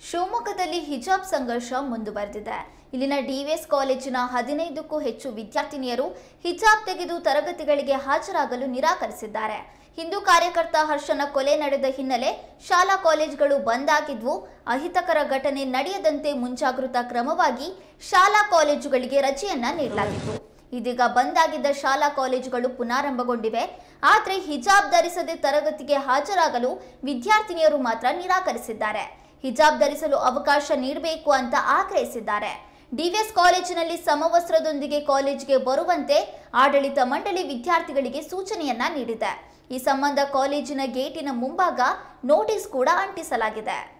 ಶಿವಮೊಗ್ಗದಲ್ಲಿ ಹಿಜಾಬ್ ಸಂಘರ್ಷ ಮುಂದುವರೆದಿದೆ ಇಲ್ಲಿನ ಡಿವಿಎಸ್ ಕಾಲೇಜಿನ ಹದಿನೈದಕ್ಕೂ ಹೆಚ್ಚು ವಿದ್ಯಾರ್ಥಿನಿಯರು ಹಿಜಾಬ್ ತೆಗೆದು ತರಗತಿಗಳಿಗೆ ಹಾಜರಾಗಲು ನಿರಾಕರಿಸಿದ್ದಾರೆ ಹಿಂದೂ ಕಾರ್ಯಕರ್ತ ಹರ್ಷನ ಕೊಲೆ ನಡೆದ ಹಿನ್ನೆಲೆ ಶಾಲಾ ಕಾಲೇಜುಗಳು ಬಂದ್ ಆಗಿದ್ವು ಅಹಿತಕರ ಘಟನೆ ನಡೆಯದಂತೆ ಮುಂಜಾಗೃತಾ ಕ್ರಮವಾಗಿ ಶಾಲಾ ಕಾಲೇಜುಗಳಿಗೆ ರಜೆಯನ್ನ ನೀಡಲಾಗಿತ್ತು ಇದೀಗ ಬಂದ್ ಆಗಿದ್ದ ಶಾಲಾ ಕಾಲೇಜುಗಳು ಪುನಾರಂಭಗೊಂಡಿವೆ ಆದರೆ ಹಿಜಾಬ್ ಧರಿಸದೆ ತರಗತಿಗೆ ಹಾಜರಾಗಲು ವಿದ್ಯಾರ್ಥಿನಿಯರು ಮಾತ್ರ ನಿರಾಕರಿಸಿದ್ದಾರೆ ಹಿಜಾಬ್ ಧರಿಸಲು ಅವಕಾಶ ನೀಡಬೇಕು ಅಂತ ಆಗ್ರಹಿಸಿದ್ದಾರೆ ಡಿವಿಎಸ್ ಕಾಲೇಜಿನಲ್ಲಿ ಸಮವಸ್ತ್ರದೊಂದಿಗೆ ಕಾಲೇಜಿಗೆ ಬರುವಂತೆ ಆಡಳಿತ ಮಂಡಳಿ ವಿದ್ಯಾರ್ಥಿಗಳಿಗೆ ಸೂಚನೆಯನ್ನ ನೀಡಿದೆ ಈ ಸಂಬಂಧ ಕಾಲೇಜಿನ ಗೇಟಿನ ಮುಂಭಾಗ ನೋಟಿಸ್ ಕೂಡ ಅಂಟಿಸಲಾಗಿದೆ